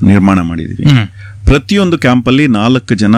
ನಿರ್ಮಾಣ ಮಾಡಿದೀವಿ ಹ್ಮ್ ಪ್ರತಿಯೊಂದು ಕ್ಯಾಂಪಲ್ಲಿ ನಾಲ್ಕು ಜನ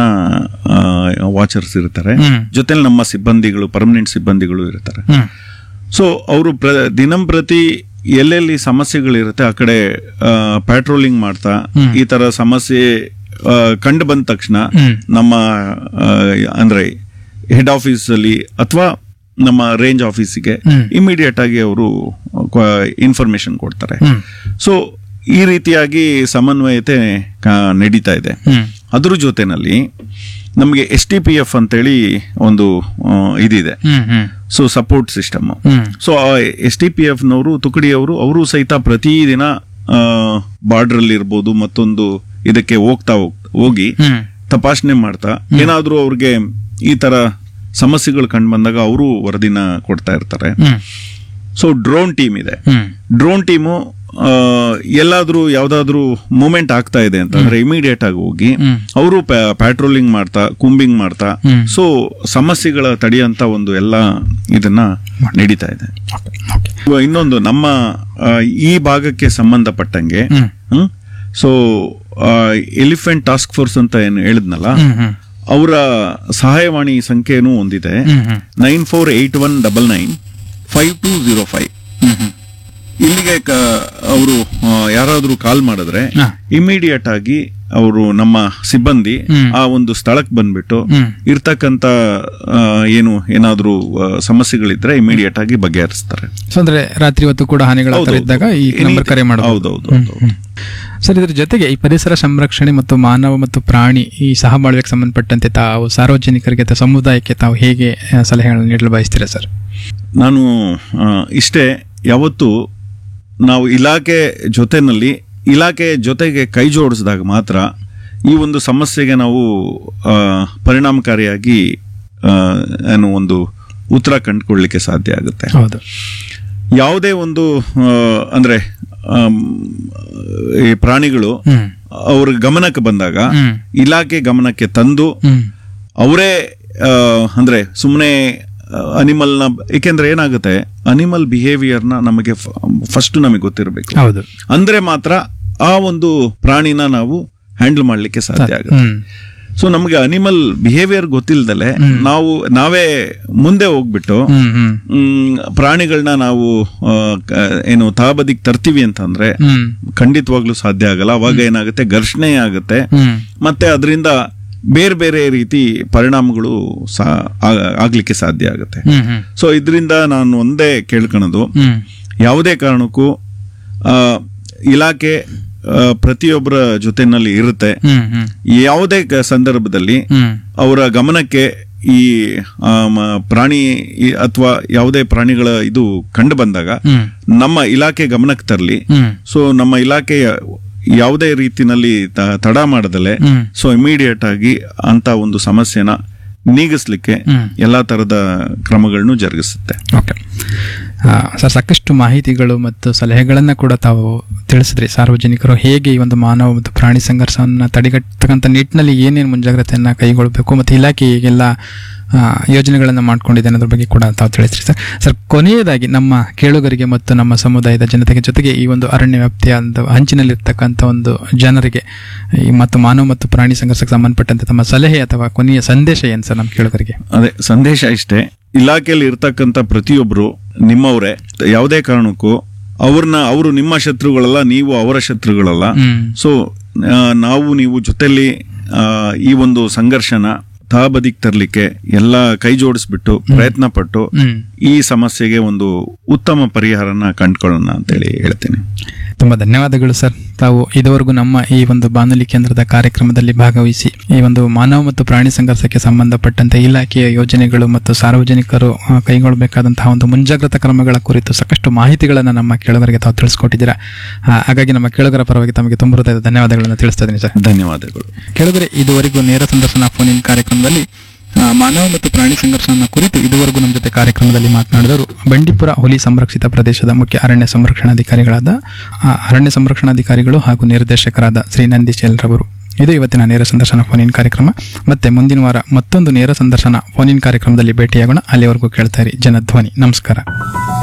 ವಾಚರ್ಸ್ ಇರ್ತಾರೆ ಹ್ಮ್. ಜೊತೆಲಿ ನಮ್ಮ ಸಿಬ್ಬಂದಿಗಳು ಪರ್ಮನೆಂಟ್ ಸಿಬ್ಬಂದಿಗಳು ಇರ್ತಾರೆ ಹ್ಮ್ ಸೊ ಅವರು ಪ್ರ ದಿನಂಪ್ರತಿ ಎಲ್ಲೆಲ್ಲಿ ಸಮಸ್ಯೆಗಳಿರುತ್ತೆ ಆ ಕಡೆ ಪ್ಯಾಟ್ರೋಲಿಂಗ್ ಮಾಡ್ತಾ ಈ ತರ ಸಮಸ್ಯೆ ಆ, ಕಂಡು ಬಂದ ತಕ್ಷಣ ಹ್ಮ್. ನಮ್ಮ ಆ, ಅಂದ್ರೆ ಹೆಡ್ ಆಫೀಸ್ ಅಲ್ಲಿ ಅಥವಾ ನಮ್ಮ ರೇಂಜ್ ಆಫೀಸಿಗೆ ಹ್ಮ್. ಇಮಿಡಿಯೇಟ್ ಆಗಿ ಅವರು ಇನ್ಫಾರ್ಮೇಶನ್ ಕೊಡ್ತಾರೆ ಹ್ಮ್ ಸೊ ಈ ರೀತಿಯಾಗಿ ಸಮನ್ವಯತೆ ಕ- ನಡೀತಾ ಇದೆ ಹ್ಮ್ ಅದ್ರ ಜೊತೆನಲ್ಲಿ ನಮಗೆ ಎಸ್ ಟಿ ಪಿ ಎಫ್ ಅಂತೇಳಿ ಒಂದು ಆ, ಇದಿದೆ hmm hmm so support system hmm so S T P F ನವರು ತುಕಡಿಯವರು ಅವರು ಸಹಿತ ಪ್ರತಿದಿನ ಬಾರ್ಡರ್ ಅಲ್ಲಿ ಇರ್ಬೋದು ಮತ್ತೊಂದು ಇದಕ್ಕೆ ಹೋಗ್ತಾ ಹೋಗ್- ಹೋಗಿ ಹ್ಮ್ ತಪಾಸಣೆ ಮಾಡ್ತಾ ಏನಾದ್ರೂ ಅವ್ರಿಗೆ ಈ ತರ ಸಮಸ್ಯೆಗಳು ಕಂಡು ಬಂದಾಗ ಅವರು ವರದಿನ ಕೊಡ್ತಾ ಇರ್ತಾರೆ ಹ್ಮ್ ಸೊ ಡ್ರೋನ್ ಟೀಮ್ ಇದೆ ಹ್ಮ್ ಡ್ರೋನ್ ಟೀಮು ಎಲ್ಲಾದ್ರೂ ಯಾವ್ದಾದ್ರೂ ಮೂಮೆಂಟ್ ಆಗ್ತಾ ಇದೆ ಅಂತಂದ್ರೆ ಇಮಿಡಿಯೇಟ್ ಆಗಿ ಹೋಗಿ ಹ್ಮ್. ಅವರು ಪ್ಯಾಟ್ರೋಲಿಂಗ್ ಮಾಡ್ತಾ ಕುಂಬಿಂಗ್ ಮಾಡ್ತಾ ಹ್ಮ್. ಸೊ ಸಮಸ್ಯೆಗಳ ತಡೆಯಂತ ಒಂದು ಎಲ್ಲ ಇದನ್ನ ನಡೀತಾ ಇದೆ ಓಕೆ ಓಕೆ ಇವಾಗ ಇನ್ನೊಂದು ನಮ್ಮ ಆ, ಈ ಭಾಗಕ್ಕೆ ಸಂಬಂಧಪಟ್ಟಂಗೆ hmm so elephant task force ಅಂತ ಏನು ಹೇಳಿದ್ನಲ್ಲ ಹ್ಮ್ ಹ್ಮ್ ಅವರ ಸಹಾಯವಾಣಿ ಸಂಖ್ಯೆನೂ ಒಂದಿದೆ hmm hmm nine four eight one double nine five two zero five hmm hmm ಇಲ್ಲಿಗೆ ಅವರು ಯಾರಾದ್ರೂ ಕಾಲ್ ಮಾಡಿದ್ರೆ ಹಾ. ಇಮಿಡಿಯೇಟ್ ಆಗಿ ಅವರು ನಮ್ಮ ಸಿಬ್ಬಂದಿ ಹ್ಮ್. ಆ ಒಂದು ಸ್ಥಳಕ್ಕೆ ಬಂದ್ಬಿಟ್ಟು ಹ್ಮ್. ಇರ್ತಕ್ಕಂತ ಆ, ಏನು ಏನಾದ್ರೂ ಆ, ಸಮಸ್ಯೆಗಳಿದ್ರೆ ಇಮಿಡಿಯೇಟ್ ಆಗಿ ಬಗೆಹರಿಸ್ತಾರೆ ಸೊ ಅಂದ್ರೆ ರಾತ್ರಿ ಹೊತ್ತು ಕೂಡ ಹಾನಿಗಳ ಹೌದು, ಇದ್ದಾಗ ಈ ಹೌದು. ನಂಬರ್ ಕರೆ ಮಾಡೋದು ಹೌದೌದು, ಹ್ಮ್, ಹೌದು. ಹ್ಮ್. ಸರ್ ಇದ್ರ ಜೊತೆಗೆ ಈ ಪರಿಸರ ಸಂರಕ್ಷಣೆ ಮತ್ತು ಮಾನವ ಮತ್ತು ಪ್ರಾಣಿ ಈ ಸಹಬಾಳ್ವೆಗೆ ಸಂಬಂಧಪಟ್ಟಂತೆ ತಾವು ಸಾರ್ವಜನಿಕರಿಗೆ ಅಥವಾ ಸಮುದಾಯಕ್ಕೆ ತಾವು ಹೇಗೆ ಆ, ಸಲಹೆಗಳನ್ನು ನೀಡಲು ಬಯಸ್ತೀರಾ ಸರ್ ನಾನು ಆ, ಇಷ್ಟೇ ಯಾವತ್ತು ನಾವು ಇಲಾಖೆ ಜೊತೆನಲ್ಲಿ ಇಲಾಖೆ ಜೊತೆಗೆ ಕೈ ಜೋಡಿಸಿದಾಗ ಮಾತ್ರ ಈ ಒಂದು ಸಮಸ್ಯೆಗೆ ನಾವು ಆ, ಪರಿಣಾಮಕಾರಿಯಾಗಿ ಆ, ಏನು ಒಂದು ಉತ್ತರ ಕಂಡುಕೊಳ್ಳಿಕ್ಕೆ ಸಾಧ್ಯ ಆಗುತ್ತೆ ಹೌದು ಯಾವುದೇ ಒಂದು ಆ, ಅಂದ್ರೆ ಆಮ್, ಈ ಪ್ರಾಣಿಗಳು ಹ್ಮ್ ಅವ್ರ ಗಮನಕ್ಕೆ ಬಂದಾಗ ಹ್ಮ್ ಇಲಾಖೆ ಗಮನಕ್ಕೆ ತಂದು ಹ್ಮ್ ಅವರೇ ಆ, ಅಂದ್ರೆ ಸುಮ್ಮನೆ ಅನಿಮಲ್ನ ಏಕೆಂದ್ರೆ ಏನಾಗುತ್ತೆ ಅನಿಮಲ್ ಬಿಹೇವಿಯರ್ನ ನಮಗೆ ಫಸ್ಟ್ ನಮಗೆ ಗೊತ್ತಿರಬೇಕು ಹೌದು ಅಂದ್ರೆ ಮಾತ್ರ ಆ ಒಂದು ಪ್ರಾಣಿನ ನಾವು ಹ್ಯಾಂಡಲ್ ಮಾಡ್ಲಿಕ್ಕೆ ಸಾಧ್ಯ ಆಗುತ್ತೆ ಹ್ಮ್ ಸೊ ನಮಗೆ ಅನಿಮಲ್ ಬಿಹೇವಿಯರ್ ಗೊತ್ತಿಲ್ದಲೆ ನಾವು ನಾವೇ ಮುಂದೆ ಹೋಗ್ಬಿಟ್ಟು ಹ್ಮ್ ಹ್ಮ್ ಮ್, ಪ್ರಾಣಿಗಳನ್ನ ನಾವು ಆ, ಕ- ಏನು ತಾಬದಿಗೆ ತರ್ತೀವಿ ಅಂತಂದ್ರೆ ಹ್ಮ್ ಖಂಡಿತವಾಗ್ಲೂ ಸಾಧ್ಯ ಆಗಲ್ಲ ಅವಾಗ ಏನಾಗುತ್ತೆ ಘರ್ಷಣೆ ಆಗುತ್ತೆ ಹ್ಮ್ ಮತ್ತೆ ಅದರಿಂದ ಬೇರೆ ಬೇರೆ ರೀತಿ ಪರಿಣಾಮಗಳು ಸಹ ಆ- ಆಗ್ಲಿಕ್ಕೆ ಸಾಧ್ಯ ಆಗುತ್ತೆ ಹ್ಮ್ ಹ್ಮ್ ಸೊ ಇದರಿಂದ ನಾನು ಒಂದೇ ಕೇಳ್ಕೊಳೋದು ಹ್ಮ್ ಯಾವುದೇ ಕಾರಣಕ್ಕೂ ಆ, ಇಲಾಖೆ ಆ, ಪ್ರತಿಯೊಬ್ಬರ ಜೊತೆನಲ್ಲಿ ಇರುತ್ತೆ ಹ್ಮ್ ಹ್ಮ್ ಯಾವುದೇ ಕ- ಸಂದರ್ಭದಲ್ಲಿ ಹ್ಮ್ ಅವರ ಗಮನಕ್ಕೆ ಈ ಆ, ಮ- ಪ್ರಾಣಿ ಅಥವಾ ಯಾವುದೇ ಪ್ರಾಣಿಗಳ ಇದು ಕಂಡು ಬಂದಾಗ ಹ್ಮ್ ನಮ್ಮ ಇಲಾಖೆ ಗಮನಕ್ಕೆ ತರಲಿ ಹ್ಮ್ ಸೊ ನಮ್ಮ ಇಲಾಖೆಯ ಯಾವುದೇ ರೀತಿನಲ್ಲಿ ತ- ತಡ ಮಾಡದಲೆ ಹ್ಮ್ ಸೊ ಇಮಿಡಿಯೇಟ್ ಆಗಿ ಅಂತ ಒಂದು ಸಮಸ್ಯೆನ ನೀಗಿಸ್ಲಿಕ್ಕೆ ಹ್ಮ್. ಎಲ್ಲಾ ತರದ ಕ್ರಮಗಳನ್ನು ಜರುಗಿಸುತ್ತೆ ಓಕೆ ಆ, ಸರ್ ಸಾಕಷ್ಟು ಮಾಹಿತಿಗಳು ಮತ್ತು ಸಲಹೆಗಳನ್ನು ಕೂಡ ತಾವು ತಿಳಿಸಿದ್ರಿ ಸಾರ್ವಜನಿಕರು ಹೇಗೆ ಈ ಒಂದು ಮಾನವ ಮತ್ತು ಪ್ರಾಣಿ ಸಂಘರ್ಷವನ್ನು ತಡೆಗಟ್ಟತಕ್ಕಂಥ ನಿಟ್ಟಿನಲ್ಲಿ ಏನೇನು ಮುಂಜಾಗ್ರತೆಯನ್ನು ಕೈಗೊಳ್ಳಬೇಕು ಮತ್ತು ಇಲಾಖೆ ಹೇಗೆಲ್ಲ ಆ, ಯೋಜನೆಗಳನ್ನು ಮಾಡ್ಕೊಂಡಿದೆ ಅನ್ನೋದ್ರ ಬಗ್ಗೆ ಕೂಡ ತಾವು ತಿಳಿಸ್ರಿ ಸರ್ ಸರ್ ಕೊನೆಯದಾಗಿ ನಮ್ಮ ಕೇಳುಗರಿಗೆ ಮತ್ತು ನಮ್ಮ ಸಮುದಾಯದ ಜನತೆಗೆ ಜೊತೆಗೆ ಈ ಒಂದು ಅರಣ್ಯ ವ್ಯಾಪ್ತಿಯ ಒಂದು ಹಂಚಿನಲ್ಲಿರ್ತಕ್ಕಂಥ ಒಂದು ಜನರಿಗೆ ಈ ಮತ್ತು ಮಾನವ ಮತ್ತು ಪ್ರಾಣಿ ಸಂಘರ್ಷಕ್ಕೆ ಸಂಬಂಧಪಟ್ಟಂತೆ ತಮ್ಮ ಸಲಹೆ ಅಥವಾ ಕೊನೆಯ ಸಂದೇಶ ಏನು ಸರ್ ನಮ್ಮ ಕೇಳುಗರಿಗೆ ಅದೇ ಸಂದೇಶ ಇಷ್ಟೇ ಇಲಾಖೆಯಲ್ಲಿ ಇರ್ತಕ್ಕಂಥ ಪ್ರತಿಯೊಬ್ರು ನಿಮ್ಮವರೇ ಯಾವುದೇ ಕಾರಣಕ್ಕೂ ಅವ್ರನ್ನ ಅವರು ನಿಮ್ಮ ಶತ್ರುಗಳಲ್ಲ ನೀವು ಅವರ ಶತ್ರುಗಳಲ್ಲ ಹ್ಮ್ ಸೊ ಆ, ನಾವು ನೀವು ಜೊತೆಲಿ ಆ, ಈ ಒಂದು ಸಂಘರ್ಷನ ತಹಬದಿಗೆ ತರಲಿಕ್ಕೆ ಎಲ್ಲ ಕೈ ಜೋಡಿಸ್ಬಿಟ್ಟು ಪ್ರಯತ್ನ ಪಟ್ಟು ಹ್ಮ್ ಈ ಸಮಸ್ಯೆಗೆ ಒಂದು ಉತ್ತಮ ಪರಿಹಾರನ ಕಂಡುಕೊಳ್ಳೋಣ ಅಂತೇಳಿ ಹೇಳ್ತೀನಿ ತುಂಬಾ ಧನ್ಯವಾದಗಳು ಸರ್ ತಾವು ಇದುವರೆಗೂ ನಮ್ಮ ಈ ಒಂದು ಬಾನುಲಿ ಕೇಂದ್ರದ ಕಾರ್ಯಕ್ರಮದಲ್ಲಿ ಭಾಗವಹಿಸಿ ಈ ಒಂದು ಮಾನವ ಮತ್ತು ಪ್ರಾಣಿ ಸಂಘರ್ಷಕ್ಕೆ ಸಂಬಂಧಪಟ್ಟಂತೆ ಇಲಾಖೆಯ ಯೋಜನೆಗಳು ಮತ್ತು ಸಾರ್ವಜನಿಕರು ಆ, ಕೈಗೊಳ್ಳಬೇಕಾದಂತಹ ಒಂದು ಮುಂಜಾಗ್ರತಾ ಕ್ರಮಗಳ ಕುರಿತು ಸಾಕಷ್ಟು ಮಾಹಿತಿಗಳನ್ನು ನಮ್ಮ ಕೇಳುಗರಿಗೆ ತಾವು ತಿಳಿಸ್ಕೊಟ್ಟಿದ್ದೀರಾ ಆ, ಹಾಗಾಗಿ ನಮ್ಮ ಕೇಳುಗರ ಪರವಾಗಿ ತಮಗೆ ತುಂಬ ಹೃದಯದ ಧನ್ಯವಾದಗಳನ್ನು ತಿಳಿಸ್ತಾ ಇದ್ದೀನಿ ಸರ್ ಧನ್ಯವಾದಗಳು ಕೆಳಗರೆ ಇದುವರೆಗೂ ನೇರ ಸಂದರ್ಶನ ಫೋನ್ ಇನ್ ಕಾರ್ಯಕ್ರಮದಲ್ಲಿ ಆ, ಮಾನವ ಮತ್ತು ಪ್ರಾಣಿ ಸಂಘರ್ಷನ ಕುರಿತು ಇದುವರೆಗೂ ನಮ್ಮ ಜೊತೆ ಕಾರ್ಯಕ್ರಮದಲ್ಲಿ ಮಾತನಾಡಿದರು ಬಂಡೀಪುರ ಹುಲಿ ಸಂರಕ್ಷಿತ ಪ್ರದೇಶದ ಮುಖ್ಯ ಅರಣ್ಯ ಸಂರಕ್ಷಣಾಧಿಕಾರಿಗಳಾದ ಆ, ಅರಣ್ಯ ಸಂರಕ್ಷಣಾಧಿಕಾರಿಗಳು ಹಾಗೂ ನಿರ್ದೇಶಕರಾದ ಶ್ರೀ ನಂದೀಶ್ ರವರು ಇದು ಇವತ್ತಿನ ನೇರ ಸಂದರ್ಶನ ಫೋನ್ ಇನ್ ಕಾರ್ಯಕ್ರಮ ಮತ್ತೆ ಮುಂದಿನ ವಾರ ಮತ್ತೊಂದು ನೇರ ಸಂದರ್ಶನ ಫೋನ್ ಇನ್ ಕಾರ್ಯಕ್ರಮದಲ್ಲಿ ಭೇಟಿಯಾಗೋಣ ಅಲ್ಲಿವರೆಗೂ ಕೇಳ್ತಾ ಇರಿ ಜನಧ್ವನಿ ನಮಸ್ಕಾರ